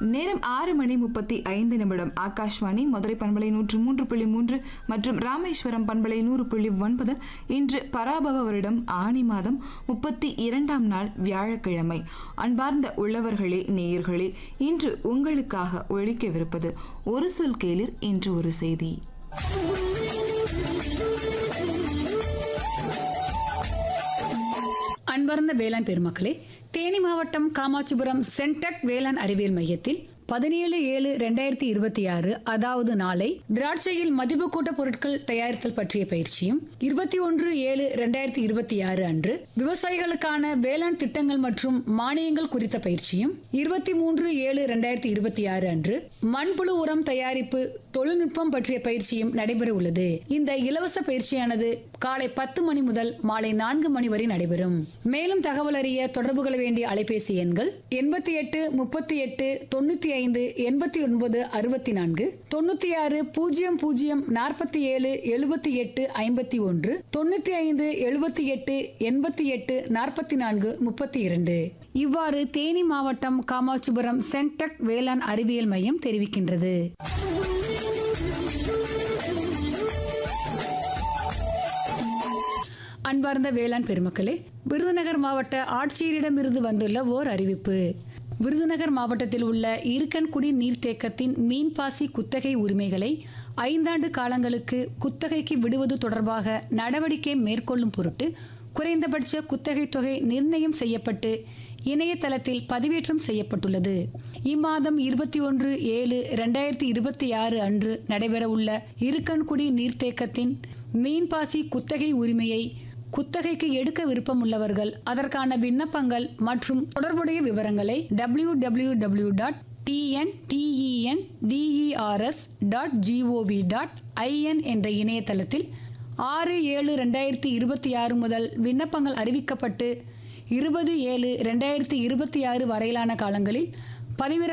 நேரம் ஆறு மணி முப்பத்தி ஐந்து நிமிடம் ஆகாஷ்வாணி மதுரை பண்பலை நூற்று மூன்று புள்ளி மூன்று மற்றும் ராமேஸ்வரம் பண்பலை நூறு புள்ளி ஒன்பது இன்று பராபவ வருடம் ஆணி மாதம் முப்பத்தி இரண்டாம் நாள் வியாழக்கிழமை அன்பார்ந்த உள்ளவர்களே நேயர்களே இன்று உங்களுக்காக ஒழிக்கவிருப்பது ஒரு சொல் கேளிர் இன்று ஒரு செய்தி அன்பார்ந்த வேளாண் பெருமக்களே தேனி மாவட்டம் காமாட்சிபுரம் சென்டெக் வேளாண் அறிவியல் மையத்தில் பதினேழு ஏழு ரெண்டாயிரத்தி இருபத்தி ஆறு அதாவது நாளை திராட்சையில் மதிப்பு கூட்ட பொருட்கள் தயாரித்தல் பற்றிய பயிற்சியும் இருபத்தி ஒன்று ஏழு ரெண்டாயிரத்தி இருபத்தி ஆறு அன்று விவசாயிகளுக்கான வேளாண் திட்டங்கள் மற்றும் மானியங்கள் குறித்த பயிற்சியும் இருபத்தி மூன்று ஏழு ரெண்டாயிரத்தி இருபத்தி ஆறு அன்று மண்புழு உரம் தயாரிப்பு தொழில்நுட்பம் பற்றிய பயிற்சியும் நடைபெற உள்ளது இந்த இலவச பயிற்சியானது காலை பத்து மணி முதல் மாலை நான்கு மணி வரை நடைபெறும் மேலும் தகவல் அறிய தொடர்பு கொள்ள வேண்டிய அலைபேசி எண்கள் எண்பத்தி எட்டு முப்பத்தி எட்டு தொண்ணூத்தி ஐந்து எண்பத்தி ஒன்பது அறுபத்தி நான்கு தொண்ணூத்தி ஆறு பூஜ்ஜியம் பூஜ்ஜியம் நாற்பத்தி ஏழு எழுபத்தி எட்டு ஐம்பத்தி ஒன்று தொண்ணூத்தி ஐந்து எழுபத்தி எட்டு எண்பத்தி எட்டு நாற்பத்தி நான்கு முப்பத்தி இரண்டு இவ்வாறு தேனி மாவட்டம் காமாட்சிபுரம் சென்டெக் வேளாண் அறிவியல் மையம் தெரிவிக்கின்றது அன்பார்ந்த வேளாண் பெருமக்களே விருதுநகர் மாவட்ட ஆட்சியரிடமிருந்து வந்துள்ள ஓர் அறிவிப்பு விருதுநகர் மாவட்டத்தில் உள்ள இருக்கன்குடி நீர்த்தேக்கத்தின் மீன்பாசி குத்தகை உரிமைகளை ஐந்தாண்டு காலங்களுக்கு குத்தகைக்கு விடுவது தொடர்பாக நடவடிக்கை மேற்கொள்ளும் பொருட்டு குறைந்தபட்ச குத்தகை தொகை நிர்ணயம் செய்யப்பட்டு இணையதளத்தில் பதிவேற்றம் செய்யப்பட்டுள்ளது இம்மாதம் இருபத்தி ஒன்று ஏழு ரெண்டாயிரத்தி இருபத்தி ஆறு அன்று நடைபெறவுள்ள இருக்கன்குடி நீர்த்தேக்கத்தின் மீன்பாசி குத்தகை உரிமையை குத்தகைக்கு எடுக்க விருப்பமுள்ளவர்கள் அதற்கான விண்ணப்பங்கள் மற்றும் தொடர்புடைய விவரங்களை W W W dot TN TEN TERS dot GOV dot IN என்ற இணையதளத்தில் ஆறு ஏழு ரெண்டாயிரத்தி இருபத்தி ஆறு முதல் விண்ணப்பங்கள் அறிவிக்கப்பட்டு இருபது ஏழு ரெண்டாயிரத்தி இருபத்தி ஆறு வரையிலான காலங்களில் பதிவிறக்க